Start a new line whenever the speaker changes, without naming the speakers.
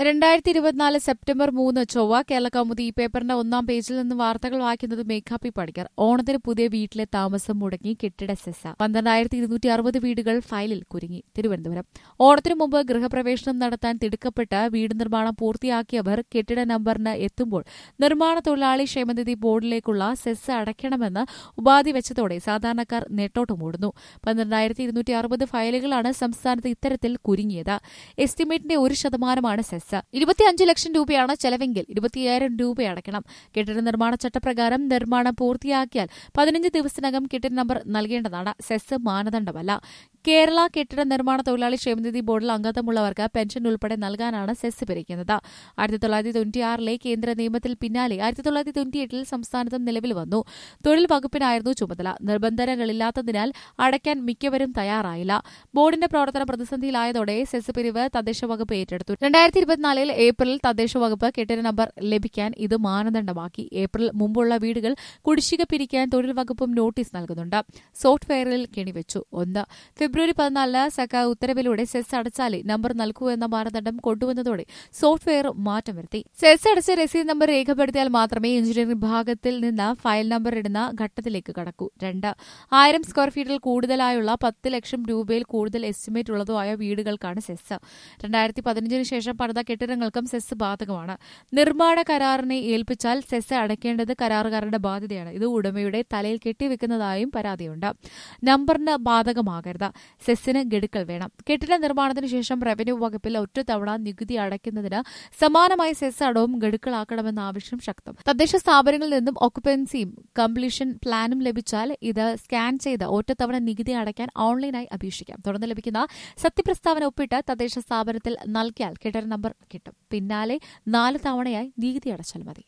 രണ്ടായിരത്തി ഇരുപത്തിനാല് സെപ്റ്റംബർ മൂന്ന് ചൊവ്വ കേരള കൗമുദി ഈ പേപ്പറിന്റെ ഒന്നാം പേജിൽ നിന്ന് വാർത്തകൾ വായിക്കുന്നത് മേഘാപ്പി പണിക്കർ ഓണത്തിന് പുതിയ വീട്ടിലെ താമസം മുടങ്ങി കെട്ടിട സെസ പന്ത്രണ്ടായിരത്തി ഇരുന്നൂറ്റി അറുപത് വീടുകൾ ഫയലിൽ കുരുങ്ങി തിരുവനന്തപുരം ഓണത്തിനു മുമ്പ് ഗൃഹപ്രവേശനം നടത്താൻ തിടുക്കപ്പെട്ട് വീട് നിർമ്മാണം പൂർത്തിയാക്കിയവർ കെട്ടിട നമ്പറിന് എത്തുമ്പോൾ നിർമ്മാണ തൊഴിലാളി ക്ഷേമനിധി ബോർഡിലേക്കുള്ള സെസ് അടയ്ക്കണമെന്ന് ഉപാധി വെച്ചതോടെ സാധാരണക്കാർ നെട്ടോട്ടമോടുന്നു പന്ത്രണ്ടായിരത്തി ഇരുന്നൂറ്റി അറുപത് ഫയലുകളാണ് സംസ്ഥാനത്ത് ഇത്തരത്തിൽ കുരുങ്ങിയത് എസ്റ്റിമേറ്റിന്റെ ഒരു ശതമാനമാണ് സെസ് ഇരുപത്തിയഞ്ച് ലക്ഷം രൂപയാണ് ചെലവെങ്കിൽ ഇരുപത്തിയ്യായിരം രൂപ അടയ്ക്കണം കെട്ടിട നിർമ്മാണ ചട്ടപ്രകാരം നിർമ്മാണം പൂർത്തിയാക്കിയാൽ പതിനഞ്ച് ദിവസത്തിനകം കെട്ടിട നമ്പർ നൽകേണ്ടതാണ് സെസ് മാനദണ്ഡമല്ല കേരള കെട്ടിട നിർമ്മാണ തൊഴിലാളി ക്ഷേമനിധി ബോർഡിൽ അംഗത്വമുള്ളവർക്ക് പെൻഷൻ ഉൾപ്പെടെ നൽകാനാണ് സെസ് പിരിക്കുന്നത് ആയിരത്തി തൊള്ളായിരത്തി തൊണ്ണൂറ്റിയാറിലെ കേന്ദ്ര നിയമത്തിൽ പിന്നാലെ ആയിരത്തി തൊള്ളായിരത്തി തൊണ്ണൂറ്റിയെട്ടിൽ സംസ്ഥാനത്ത് നിലവിൽ വന്നു തൊഴിൽ വകുപ്പിനായിരുന്നു ചുമതല നിർബന്ധനകളില്ലാത്തതിനാൽ അടയ്ക്കാൻ മിക്കവരും തയ്യാറായില്ല ബോർഡിന്റെ പ്രവർത്തനം പ്രതിസന്ധിയിലായതോടെ സെസ് പിരിവ് തദ്ദേശ വകുപ്പ് ഏറ്റെടുത്തു രണ്ടായിരത്തി ഇരുപത്തിനാലിൽ ഏപ്രിലിൽ തദ്ദേശ വകുപ്പ് കെട്ടിട നമ്പർ ലഭിക്കാൻ ഇത് മാനദണ്ഡമാക്കി ഏപ്രിൽ മുമ്പുള്ള വീടുകൾ കുടിശ്ശിക പിരിക്കാൻ തൊഴിൽ വകുപ്പും നോട്ടീസ് നൽകുന്നുണ്ട് സോഫ്റ്റ്വെയറിൽ കെണിവെച്ചു ഒന്ന് ഫെബ്രുവരി പതിനാലിന് സർക്കാർ ഉത്തരവിലൂടെ സെസ് അടച്ചാലേ നമ്പർ നൽകൂ എന്ന മാനദണ്ഡം കൊണ്ടുവന്നതോടെ സോഫ്റ്റ്വെയർ മാറ്റം വരുത്തി സെസ് അടച്ച രസീത് നമ്പർ രേഖപ്പെടുത്തിയാൽ മാത്രമേ എഞ്ചിനീയറിംഗ് വിഭാഗത്തിൽ നിന്ന് ഫയൽ നമ്പർ ഇടുന്ന ഘട്ടത്തിലേക്ക് കടക്കൂ രണ്ട് ആയിരം സ്ക്വയർ ഫീറ്റിൽ കൂടുതലായുള്ള പത്ത് ലക്ഷം രൂപയിൽ കൂടുതൽ എസ്റ്റിമേറ്റ് ഉള്ളതോ ആയ വീടുകൾക്കാണ് സെസ് രണ്ടായിരത്തി പതിനഞ്ചിന് ശേഷം പണിത കെട്ടിടങ്ങൾക്കും സെസ് ബാധകമാണ് നിർമ്മാണ കരാറിനെ ഏൽപ്പിച്ചാൽ സെസ് അടയ്ക്കേണ്ടത് കരാറുകാരുടെ ബാധ്യതയാണ് ഇത് ഉടമയുടെ തലയിൽ കെട്ടിവെക്കുന്നതായും പരാതിയുണ്ട് നമ്പറിന് ബാധകമാകരുത് സെസ്സിന് ഗഡുക്കൾ വേണം കെട്ടിട നിർമ്മാണത്തിന് ശേഷം റവന്യൂ വകുപ്പിൽ ഒറ്റത്തവണ നികുതി അടയ്ക്കുന്നതിന് സമാനമായ സെസ് അടവും ഗഡുക്കളാക്കണമെന്ന ആവശ്യം ശക്തം തദ്ദേശ സ്ഥാപനങ്ങളിൽ നിന്നും ഓക്കുപ്പൻസിയും കംപ്ലീഷൻ പ്ലാനും ലഭിച്ചാൽ ഇത് സ്കാൻ ചെയ്ത് ഒറ്റത്തവണ നികുതി അടയ്ക്കാൻ ഓൺലൈനായി അപേക്ഷിക്കാം തുടർന്ന് ലഭിക്കുന്ന സത്യപ്രസ്താവന ഒപ്പിട്ട് തദ്ദേശ സ്ഥാപനത്തിൽ നൽകിയാൽ കെട്ടിട നമ്പർ കിട്ടും പിന്നാലെ നാല് തവണയായി നികുതി അടച്ചാൽ മതി